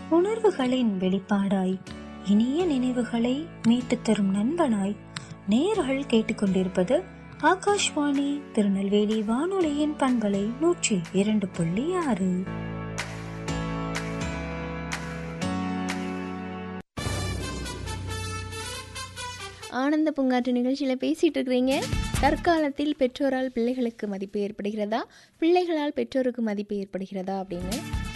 உணர்வுகளின் வெளிப்பாடாய் இனிய நினைவுகளை மீட்டுத் தரும் நண்பனாய் நேர்கள் கேட்டுக்கொண்டிருப்பது ஆகாஷ்வாணி திருநெல்வேலி வானொலியின் பண்பலை நூற்றி இரண்டு புள்ளி ஆறு ஆனந்த பூங்காற்று நிகழ்ச்சியில் பேசிகிட்டு இருக்கிறீங்க தற்காலத்தில் பெற்றோரால் பிள்ளைகளுக்கு மதிப்பு ஏற்படுகிறதா பிள்ளைகளால் பெற்றோருக்கு மதிப்பு ஏற்படுகிறதா அப்படின்னு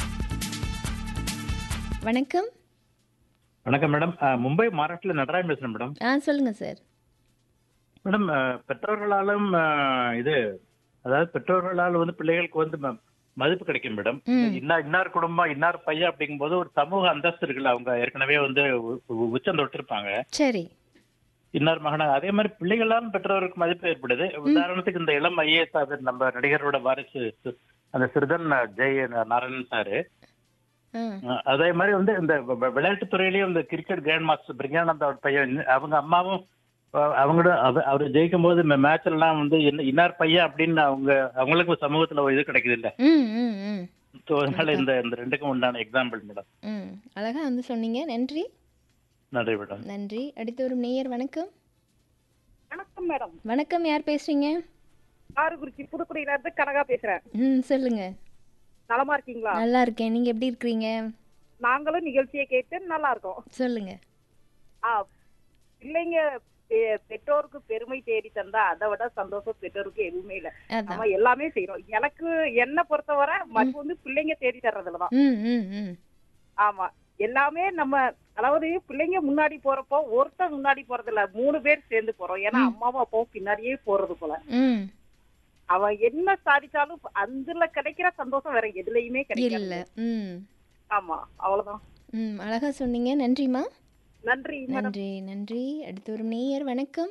வணக்கம் வணக்கம் மேடம் அஹ், மும்பை மகாராஷ்டிரில நடராஜன் பேசுறேன் மேடம் ஆ சொல்லுங்கள் சார் மேடம் அஹ், பெற்றோர்களாலும் அஹ், இது அதாவது பெற்றோர்களால் வந்து பிள்ளைகளுக்கு வந்து ம- மதிப்பு கிடைக்கும் மேடம் ம். இன்னார் இன்னார் குடும்பம் இன்னார் பையன் அப்படிங்கும்போது ஒரு சமூக அந்தஸ்து இருக்குல்ல அவங்க ஏற்கனவே வந்து உ- உ- உச்சம் தொட்டிருப்பாங்க சரி இன்னார் மகனாக அதே மாதிரி பிள்ளைகளாலும் பெற்றோருக்கு மதிப்பு ஏற்படுது உதாரணத்துக்கு இந்த இளம் ஐஏஎஸ் ஆஃபீஸர் நம்ம நடிகரோட வாரிசு சு- அந்த சிறுதன் ஜெய் நாராயணன் சாரு ஆ அஹ் அதே மாதிரி வந்து இந்த வ- வ- விளையாட்டுத் துறையிலயும் இந்த கிரிக்கெட் கிராண்ட் மாஸ்டர் பிரியானந்தா பையன் அவங்க அம்மாவும் அஹ் அவங்களோட அவ- அவர் ஜெயிக்கும் போது மேட்ச்ல எல்லாம் வந்து என்ன இன்னார் பையன் அப்படின்னு அவங்க அவங்களுக்கு சமூகத்துல ஒரு இது கிடைக்குது இல்ல ம் ம் ம் ஸோ அதனால இந்த இந்த ரெண்டுக்கும் உண்டான எக்ஸாம்பிள் மேடம் ம் அழகாக வந்து சொன்னீங்க நன்றி நன்றி மேடம் நன்றி அடுத்து ஒரு நேயர் வணக்கம் வணக்கம் மேடம் வணக்கம் யார் பேசுறீங்க காரக்குறிச்சி புதுக்குடியில இருந்து கனகா பேசுறேன் ம் சொல்லுங்க நலமா இருக்கீங்களா நல்லா இருக்கேன் நீங்கள் எப்படி இருக்கிறீங்க நாங்களும் நிகழ்ச்சியை கேட்டு நல்லா இருக்கோம் சொல்லுங்க ஆ பிள்ளைங்க பெ- பெற்றோருக்கு பெருமை தேடி தந்தா அதை விட சந்தோஷம் பெற்றோருக்கு எதுவுமே இல்ல அதான் நம்ம எல்லாமே செய்யறோம் எனக்கு என்ன பொறுத்தவரை மற்ற வந்து பிள்ளைங்க தேடி தர்றதுலதான் ம் ம் ம் ஆமா எல்லாமே நம்ம அதாவது பிள்ளைங்க முன்னாடி போறப்போ ஒருத்தன் முன்னாடி போறது இல்ல மூணு பேர் சேர்ந்து போறோம் ஏன்னா அம்மாவும் அப்பாவும் பின்னாடியே போறது போல ம் அவன் என்ன சாதிச்சாலும் அதுல கிடைக்கிற சந்தோஷம் வேற எதுலயுமே இல்லை கிடைக்கல ம் ஆமா அவ்வளவுதான் ம் அழகாக சொன்னீங்க நன்றிம்மா நன்றி மேடம் நன்றி நன்றி அடுத்து ஒரு நேயர் வணக்கம்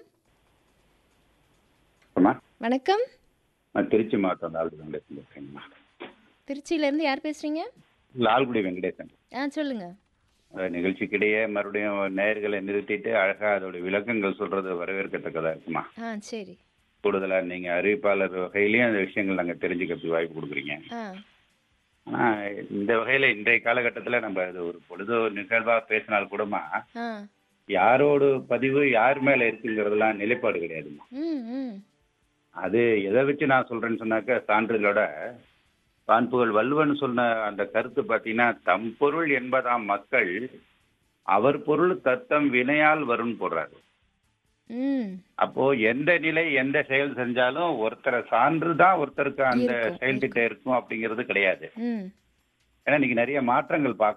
அம்மா வணக்கம் நான் திருச்சி மாவட்டம் லால்குடி வெங்கடேசன் பேசுறேங்கம்மா திருச்சியிலேருந்து யார் பேசுகிறீங்க லால்குடி வெங்கடேசன் ஆ சொல்லுங்க அஹ் நிகழ்ச்சிக்கிடையே மறுபடியும் நேர்களை நிறுத்திட்டு அழகா அதோட விளக்கங்கள் சொல்றது வரவேற்கத்தக்கதா இருக்குமா ஆ சரி கூடுதலா நீங்க அறிவிப்பாளர் வகையிலயும் அந்த விஷயங்கள் நாங்க தெரிஞ்சுக்கிறதுக்கு வாய்ப்பு கொடுக்குறீங்க ஆ ஆனா இந்த வகையில இன்றைய காலகட்டத்துல நம்ம இது ஒரு பொழுது நிகழ்வா பேசினால் கூடமா ஆ யாரோட பதிவு யார் மேல இருக்குங்கிறதுலாம் நிலைப்பாடு கிடையாதுமா ம் ம் அது எதை வச்சு நான் சொல்றேன்னு சொன்னாக்க சான்றிதழோட பான்புகள் வள்ளுவன் சொன்ன அந்த கருத்து பார்த்தீங்கன்னா தம் பொருள் என்பதாம் மக்கள் அவர் பொருள் தத்தம் வினையால் வரும்னு போடுறாரு ம் அப்போ எந்த நிலை எந்த செயல் செஞ்சாலும் ஒருத்தரை சான்று தான் ஒருத்தருக்கு அந்த இருக்கும், செயல் திட்டம் இருக்கும் அப்படிங்கிறது கிடையாது ம் ஏன்னா இன்னைக்கு நிறைய மாற்றங்கள் பார்க்க